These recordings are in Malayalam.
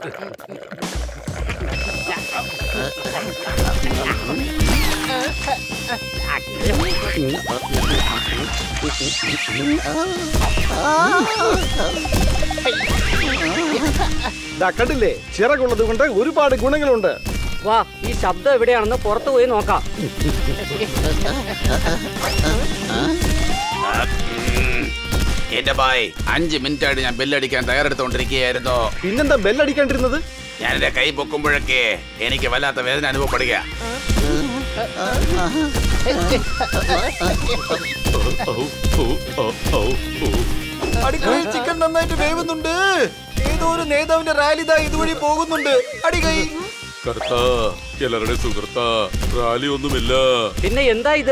ദാ കണ്ടില്ലേ ചിറകുള്ളത് കൊണ്ട് ഒരുപാട് ഗുണങ്ങളുണ്ട് വാ ഈ ശബ്ദം എവിടെയാണെന്ന് പുറത്തു പോയി നോക്കാം എന്റെ ബായ് അഞ്ച് മിനിറ്റ് ആയിട്ട് ഞാൻ ബെല്ലടിക്കാൻ തയ്യാറെടുത്തോണ്ടിരിക്കുകയായിരുന്നു പിന്നെന്താ ബെല്ലടിക്കാണ്ടിരുന്നത് ഞാൻ എന്റെ കൈ പൊക്കുമ്പോഴൊക്കെ എനിക്ക് വല്ലാത്ത വേദന അനുഭവപ്പെടുക അടിക്കൈ ചിക്കൻ നന്നായിട്ട് വേവുന്നുണ്ട് ഏതോ ഒരു നേതാവിന്റെ റാലി ഇതാ ഇതുവഴി പോകുന്നുണ്ട് അടികൈ കർത്ത എല്ലാവരുടെ സുഹൃത്ത റാലി ഒന്നുമില്ല പിന്നെ എന്താ ഇത്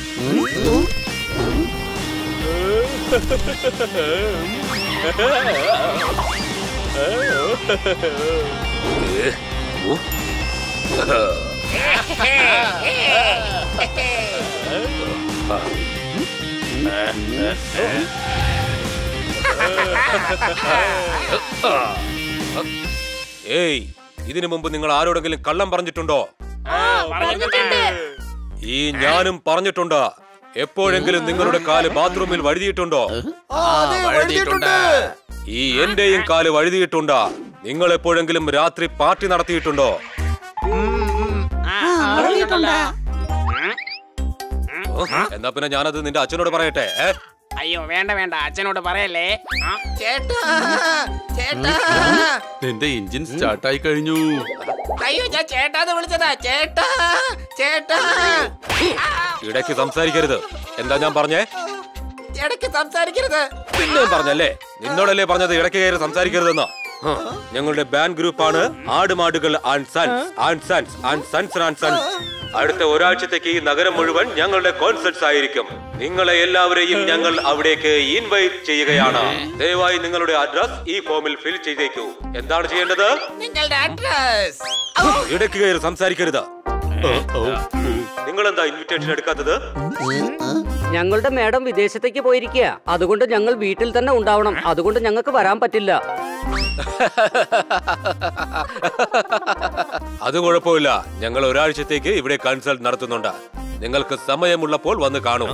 ഏയ് ഇതിനു മുമ്പ് നിങ്ങൾ ആരോടെങ്കിലും കള്ളം പറഞ്ഞിട്ടുണ്ടോ ഈ ഞാനും പറഞ്ഞിട്ടുണ്ട് എപ്പോഴെങ്കിലും നിങ്ങളുടെ കാല് ബാത്റൂമിൽ വഴുതിയിട്ടുണ്ടോ വഴുതിയിട്ടുണ്ട് ഈ എന്റെയും കാല് വഴുതിയിട്ടുണ്ട് നിങ്ങൾ എപ്പോഴെങ്കിലും രാത്രി പാർട്ടി നടത്തിയിട്ടുണ്ടോ എന്നാ പിന്നെ ഞാനത് നിന്റെ അച്ഛനോട് പറയട്ടെ ഏ? അയ്യോ വേണ്ട വേണ്ട അച്ഛനോട് പറയല്ലേ ആ, ചേട്ടാ ചേട്ടാ നിന്റെ എഞ്ചിൻ സ്റ്റാർട്ടായി കഴിഞ്ഞു അയ്യോ ഞാൻ ചേട്ടാന്ന് വിളിച്ചതാ ചേട്ടാ ചേട്ടാ ഇടയ്ക്ക് സംസാരിക്കരുത് എന്താ ഞാൻ പറഞ്ഞേ ഇടയ്ക്ക് സംസാരിക്കരുത് പിന്നെയും പറഞ്ഞല്ലേ നിന്നോടല്ലേ പറഞ്ഞത് ഇടയ്ക്ക് കയറി സംസാരിക്കരുതെന്ന് ഹ്, ഞങ്ങളുടെ ബാൻഡ് ഗ്രൂപ്പാണ് ആടുമാടുകൾ and sons and sons and sons and sons അടുത്ത ഒരാഴ്ചത്തേക്ക് ഈ നഗരം മുഴുവൻ ഞങ്ങളുടെ കോൺസെർട്സ് ആയിരിക്കും നിങ്ങളെ എല്ലാവരെയും ഞങ്ങൾ അവിടേക്ക് ഇൻവൈറ്റ് ചെയ്യുകയാണ് ദയവായി നിങ്ങളുടെ അഡ്രസ് ഈ ഫോമിൽ ഫിൽ ചെയ്തേക്കൂ എന്താണ് ചെയ്യേണ്ടത് നിങ്ങളുടെ അഡ്രസ് ഇടയ്ക്ക് കയറി സംസാരിക്കരുത് നിങ്ങൾ എന്താ ഇൻവിറ്റേഷൻ എടുക്കാത്തത് ഞങ്ങളുടെ മേഡം വിദേശത്തേക്ക് പോയിരിക്കുക അതുകൊണ്ട് ഞങ്ങൾ വീട്ടിൽ തന്നെ ഉണ്ടാവണം അതുകൊണ്ട് ഞങ്ങൾക്ക് വരാൻ പറ്റില്ല അത് കുഴപ്പമില്ല ഞങ്ങൾ ഒരാഴ്ചത്തേക്ക് ഇവിടെ കൺസൾട്ട് നടത്തുന്നുണ്ട് നിങ്ങൾക്ക് സമയമുള്ളപ്പോൾ വന്ന് കാണും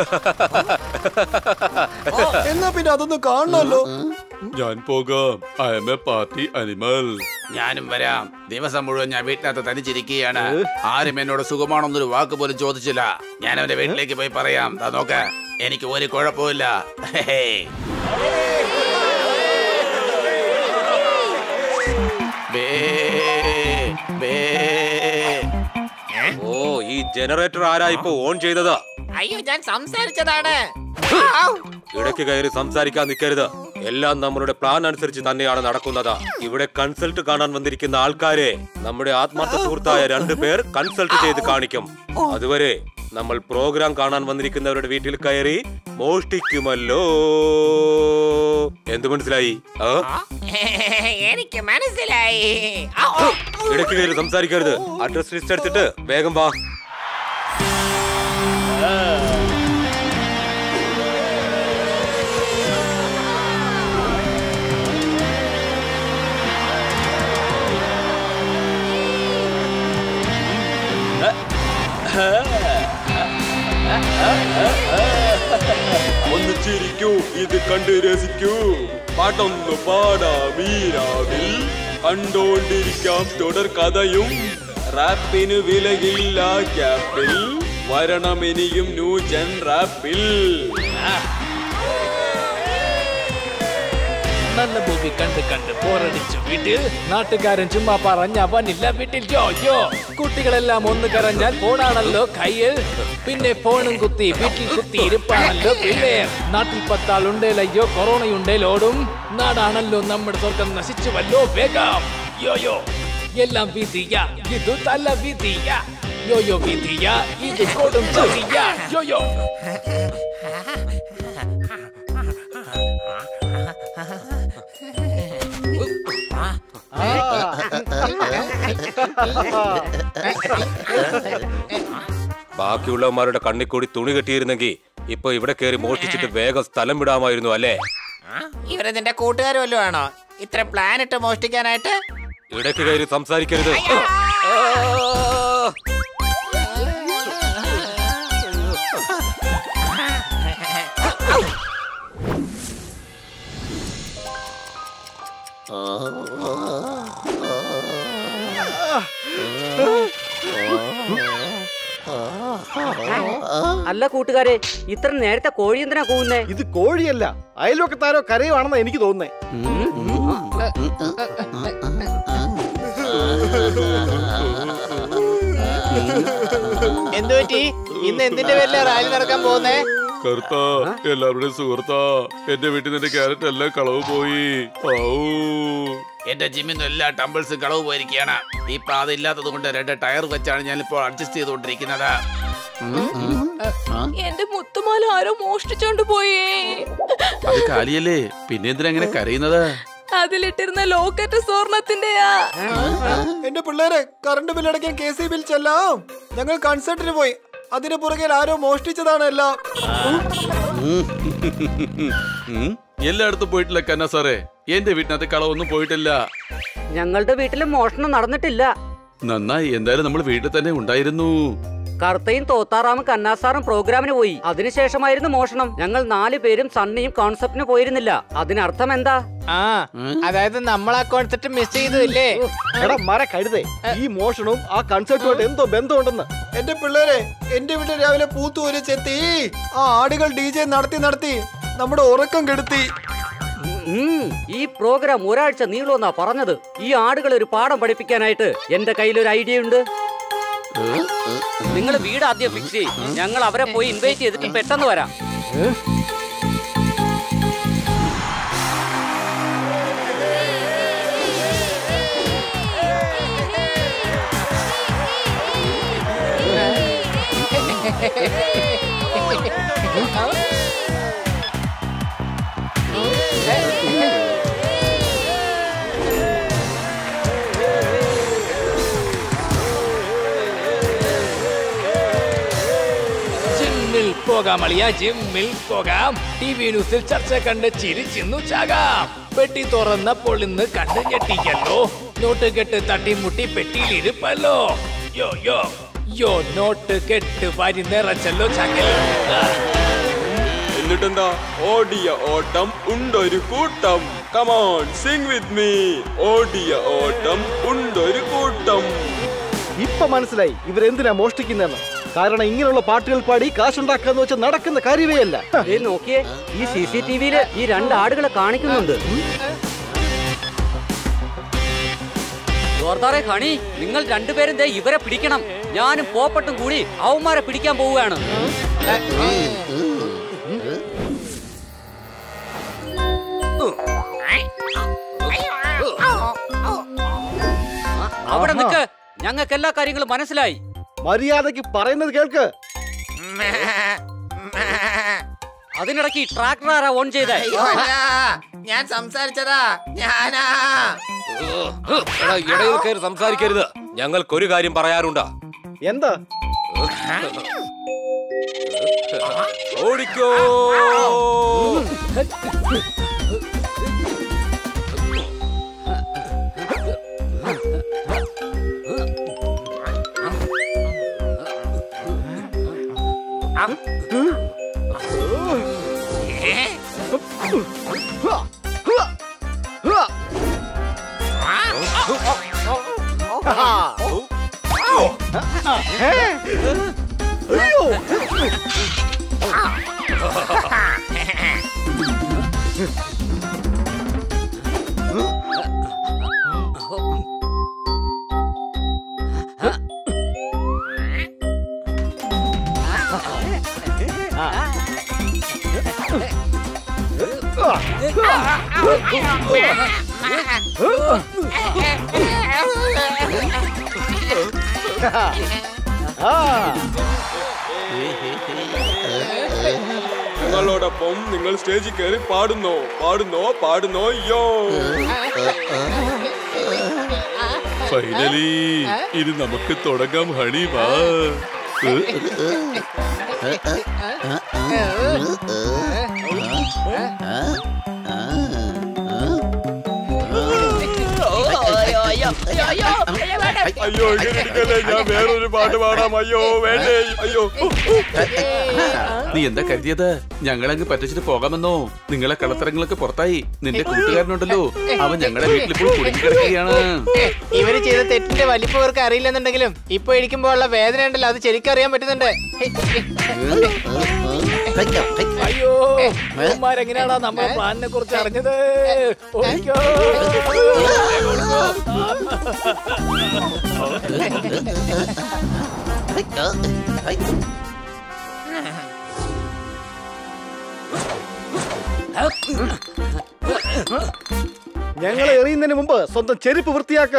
എന്നാ പിന്നെ അതൊന്ന് കാണണമല്ലോ ഞാൻ പോകാം I am a party animal ഞാനും വരാം ദിവസം മുഴുവൻ ഞാൻ വീട്ടിനകത്ത് തനിച്ചിരിക്കുകയാണ് ആരും എന്നോട് സുഖമാണെന്നൊരു വാക്ക് പോലും ചോദിച്ചില്ല ഞാൻ അവന്റെ വീട്ടിലേക്ക് പോയി പറയാം ദാ നോക്ക എനിക്ക് ഒരു കുഴപ്പമില്ല ഹേ. Bay, bay. ഓ ഈ ജനറേറ്റർ ആരാ ഇപ്പൊ ഓൺ ചെയ്തത് അയ്യോ ഞാൻ സംസാരിച്ചതാണ് ഇടയ്ക്ക് കയറി സംസാരിക്കാൻ നിൽക്കരുത് എല്ലാം നമ്മളുടെ പ്ലാൻ അനുസരിച്ച് തന്നെയാണ് നടക്കുന്നത് ഇവിടെ കൺസൾട്ട് കാണാൻ വന്നിരിക്കുന്ന ആൾക്കാരെ നമ്മുടെ ആത്മാർത്ഥ സുഹൃത്തായ രണ്ടു പേർ കൺസൾട്ട് ചെയ്ത് കാണിക്കും അതുവരെ നമ്മൾ പ്രോഗ്രാം കാണാൻ വന്നിരിക്കുന്നവരുടെ വീട്ടിൽ കയറി മോഷ്ടിക്കുമല്ലോ എന്ത് മനസ്സിലായി ആ എനിക്ക് മനസ്സിലായി ആ, ഓ. ഇടയ്ക്ക് കയറി സംസാരിക്കരുത് അഡ്രസ് ലിസ്റ്റ് എടുത്തിട്ട് വേഗം വാ ഒന്ന് ചിരിക്കൂ ഇത് കണ്ട് രസിക്കൂ പാട്ടൊന്ന് പാടാമീരാവിൽ കണ്ടോണ്ടിരിക്കാം തുടർ കഥയും റാപ്പിന് വിലയില്ല ക്യാപ്പിൽ വരണമെനിയും ന്യൂജൻ റാപ്പിൽ നല്ല മൂവി കണ്ട് കണ്ട് ബോറടിച്ചു വീട്ടിൽ നാട്ടുകാരൻ ചുമ്മാ പറഞ്ഞ അവനില്ല വീട്ടിൽ യോ യോ കുട്ടികളെല്ലാം ഒന്ന് കരഞ്ഞാൽ ഫോണാണല്ലോ കയ്യിൽ പിന്നെ ഫോണും കുത്തി വീട്ടിൽ കുത്തി ഇരിപ്പാണല്ലോ പിള്ളേർ നാട്ടിൽ പത്താളുണ്ടേലയ്യോ കൊറോണയുണ്ടേലോടും നാടാണല്ലോ നമ്മുടെ സ്വർഗം നശിച്ചുവല്ലോ വേഗം യോ യോ എല്ലാം വിധിയ ഇതു തല വിധിയ യോ യോ വിധിയ ഇത് കൊടും ചതിയ യോ യോ ബാക്കിയുള്ളവന്മാരുടെ കണ്ണിൽ കൂടി തുണി കെട്ടിയിരുന്നെങ്കിൽ ഇപ്പൊ ഇവിടെ കയറി മോഷ്ടിച്ചിട്ട് വേഗം സ്ഥലം വിടാമായിരുന്നു അല്ലേ ഇവരെതിന്റെ കൂട്ടുകാർ വല്ലതും ആണോ ഇത്ര പ്ലാൻ ഇട്ട് മോഷ്ടിക്കാനായിട്ട് ഇടയ്ക്ക് കയറി സംസാരിക്കരുത് അല്ല കൂട്ടുകാരെ ഇത്ര നേരത്തെ കോഴി എന്തിനാ കൂവുന്നേ ഇത് കോഴിയല്ല അയൽവക്കത്താരോ കരയുവാണെന്നാ എനിക്ക് തോന്നുന്നേ എന്തു പറ്റി ഇന്ന് എന്തിന്റെ പേരില റാലി നടക്കാൻ പോകുന്നേ കറുത്ത എല്ലാവരുടെയും സുഹൃത്താ എന്റെ വീട്ടിൽ നിന്ന് ക്യാരറ്റ് എല്ലാം കളവ് പോയി ഔ. എന്റെ ജിമ്മിന്ന് എല്ലാ ടമ്പിൾസും കളവ് പോയിരിക്കുകയാണ് ഇപ്പൊ അതില്ലാത്തത് കൊണ്ട് രണ്ട് ടയർ വെച്ചാണ് ഞാൻ ഇപ്പോൾ അഡ്ജസ്റ്റ് ചെയ്തുകൊണ്ടിരിക്കുന്നത് എന്റെ മുത്തുമാല ആരോ മോഷ്ടിച്ചോണ്ട് പോയേ അത് കാലിയല്ലേ പിന്നെ എന്തിനാ അങ്ങനെ കരയുന്നത് അതിലിട്ടിരുന്ന ലോക്കറ്റ് സ്വർണത്തിന്റെയാ എന്റെ പിള്ളേരെ കറണ്ട് ബിൽ അടയ്ക്കാൻ കെ സി ബിൽ ചെല്ലാം ഞങ്ങൾ കൺസേർട്ടിന് പോയി അതിന് പുറകെ ആരോ മോഷ്ടിച്ചതാണ് എല്ലാം ഉം. എല്ലായിടത്തും പോയിട്ടില്ല കന്ന സാറേ എന്റെ വീട്ടിനകത്ത് കളവൊന്നും പോയിട്ടില്ല ഞങ്ങളുടെ വീട്ടിലും മോഷണം നടന്നിട്ടില്ല നന്നായി എന്തായാലും നമ്മൾ വീട്ടിൽ തന്നെ ഉണ്ടായിരുന്നു കറുത്തയും തോത്താറാമും കന്നാസാറും പ്രോഗ്രാമിന് പോയി അതിനുശേഷമായിരുന്നു മോഷണം ഞങ്ങൾ നാല് പേരും സണ്ണിയും കോൺസെപ്റ്റിന് പോയിരുന്നില്ല അതിനർത്ഥം എന്താ ആ അതായത് നമ്മൾ ആ കോൺസെപ്റ്റ് മിസ് ചെയ്തു ഇല്ലേ എടാ മര കഴുതേ ഈ മോഷണവും ആ കൺസേർട്ടുമായിട്ട് എന്തോ ബന്ധമുണ്ടെന്ന് എന്റെ പിള്ളേരെ എന്റെ വീട്ടിൽ രാവിലെ പൂത്തു ഒരു ചെത്തി ആ ആടുകൾ ഡി ജെ നടത്തി നടത്തി നമ്മുടെ ഉറക്കം കെടുത്തി ഉം, ഈ പ്രോഗ്രാം ഒരാഴ്ച നീളുമെന്നാ പറഞ്ഞത് ഈ ആടുകളെ ഒരു പാഠം പഠിപ്പിക്കാനായിട്ട് എന്റെ കയ്യിൽ ഒരു ഐഡിയ ഉണ്ട് നിങ്ങൾ വീട് ആദ്യം ഫിക്സ് ചെയ്യും ഞങ്ങൾ അവരെ പോയി ഇൻവൈറ്റ് ചെയ്തിട്ട് പെട്ടെന്ന് വരാം ജിമ്മിൽ പോകാം അളിയ ജിമ്മിൽ പോകാം ടി വി ന്യൂസിൽ ചർച്ച കണ്ട് ചിരിച്ചിന്നു ചാകാം പെട്ടി തുറന്നപ്പോൾ ഇന്ന് കണ്ടു ഞെട്ടിക്കല്ലോ നോട്ട് കെട്ട് തട്ടിമുട്ടി പെട്ടിയിൽ ഇരുപ്പല്ലോ യോ യോ യോ നോട്ട് കെട്ട് വാരി നിറച്ചല്ലോ ചാക്കൽ ആ. എന്നിട്ടെന്താ ഓടിയ ഓട്ടം ഉണ്ടൊരു കൂട്ടം കമോൺ സിംഗ് വിത്ത് മീ ഓടിയ ഓട്ടം ഉണ്ടൊരു കൂട്ടം ഇപ്പൊ മനസ്സിലായി ഇവരെന്തിനാ മോഷ്ടിക്കുന്നതെന്ന് കാരണം ഇങ്ങനെയുള്ള പാട്ടുകൾ പാടി കാശുണ്ടാക്കാന്ന് വെച്ചാൽ നടക്കുന്ന കാര്യമേ അല്ല ഹ. ദേ നോക്കിയേ ഈ സി സി ടി വിയില് ഈ രണ്ട് ആടുകളെ കാണിക്കുന്നുണ്ട് ജോർദാറെ ഹണി നിങ്ങൾ രണ്ടുപേരും ദേ ഇവരെ പിടിക്കണം ഞാനും പോപ്പട്ടും കൂടി അവന്മാരെ പിടിക്കാൻ പോവുകയാണ് അവിടെ നിൽക്ക് ഞങ്ങൾക്ക് എല്ലാ കാര്യങ്ങളും മനസ്സിലായി മര്യാദക്ക് പറയുന്നത് കേൾക്ക് അതിനിടയ്ക്ക് ഈ ട്രാക്ടർ ആരാ ഓൺ ചെയ്തേ അയ്യോ, അല്ല. ഞാൻ സംസാരിച്ചതാ ഞാനാ എടാ, ഇടയിൽ കയറി സംസാരിക്കരുത് ഞങ്ങൾക്കൊരു കാര്യം പറയാറുണ്ട് എന്താ ഓടിക്കോ ആ ഞങ്ങളോടൊപ്പം നിങ്ങൾ സ്റ്റേജിൽ കയറി പാടുന്നോ പാടുന്നോ പാടുന്നോ യോ ഫൈനലി ഇനി നമുക്ക് തുടങ്ങാം ഹണി വാ അയ്യോ ഇങ്ങനെ ഇരിക്കല്ലേ ഞാൻ വേറൊരു പാട്ട് പാടാം അയ്യോ വേണ്ടേ അയ്യോ നീ എന്താ കരുതിയത് ഞങ്ങളങ്ങ് പറ്റിച്ചിട്ട് പോകാമെന്നോ നിങ്ങളെ കളത്തരങ്ങളൊക്കെ പുറത്തായി നിന്റെ കൂട്ടുകാരനുണ്ടല്ലോ അവൻ ഞങ്ങളുടെ വീട്ടിലിപ്പോൾ കുടുങ്ങി കിടക്കുകയാണ് ഇവര് ചെയ്ത തെറ്റിന്റെ വലിപ്പം ഇവർക്ക് അറിയില്ലെന്നുണ്ടെങ്കിലും ഇപ്പൊ ഇരിക്കുമ്പോ ഉള്ള വേദന ഉണ്ടല്ലോ അത് ശരിക്കും അറിയാൻ പറ്റുന്നുണ്ട് അയ്യോ ഇവന്മാരെങ്ങനെയാടാ നമ്മുടെ പ്ലാനിനെ കുറിച്ച് അറിഞ്ഞത് ഓടിക്കോ. ഞങ്ങളെ എറിയുന്നതിന് മുമ്പ് സ്വന്തം ചെരുപ്പ് വൃത്തിയാക്ക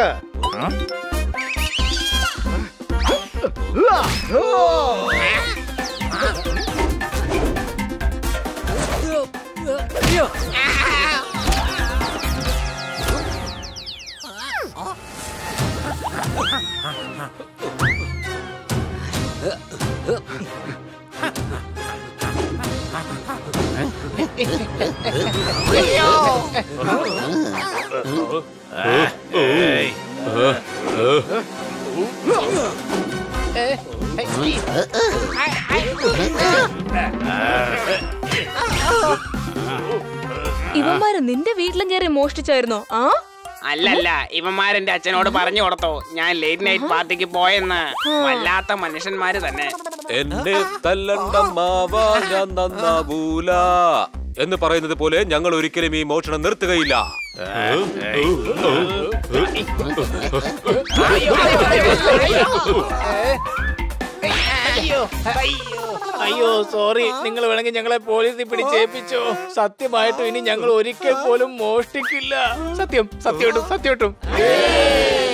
ഇവന്മാര് നിന്റെ വീട്ടിലും കയറി മോഷ്ടിച്ചായിരുന്നോ ആ അല്ലല്ല ഇവന്മാരെന്റെ അച്ഛനോട് പറഞ്ഞു കൊടുത്തു ഞാൻ ലേറ്റ് നൈറ്റ് പാർട്ടിക്ക് പോയെന്ന് വല്ലാത്ത മനുഷ്യന്മാര് തന്നെ എന്നെ തല്ലണ്ടമ്മാവ ഞാൻ നന്നാവൂല എന്ന് പറയുന്നത് പോലെ ഞങ്ങൾ ഒരിക്കലും ഈ മോഷണം നിർത്തുകയില്ല അയ്യോ അയ്യോ അയ്യോ സോറി നിങ്ങൾ വേണമെങ്കിൽ ഞങ്ങളെ പോലീസിൽ പിടിച്ചേൽപ്പിച്ചോ സത്യമായിട്ടും ഇനി ഞങ്ങൾ ഒരിക്കൽ പോലും മോഷ്ടിക്കില്ല സത്യം സത്യമായിട്ടും സത്യമായിട്ടും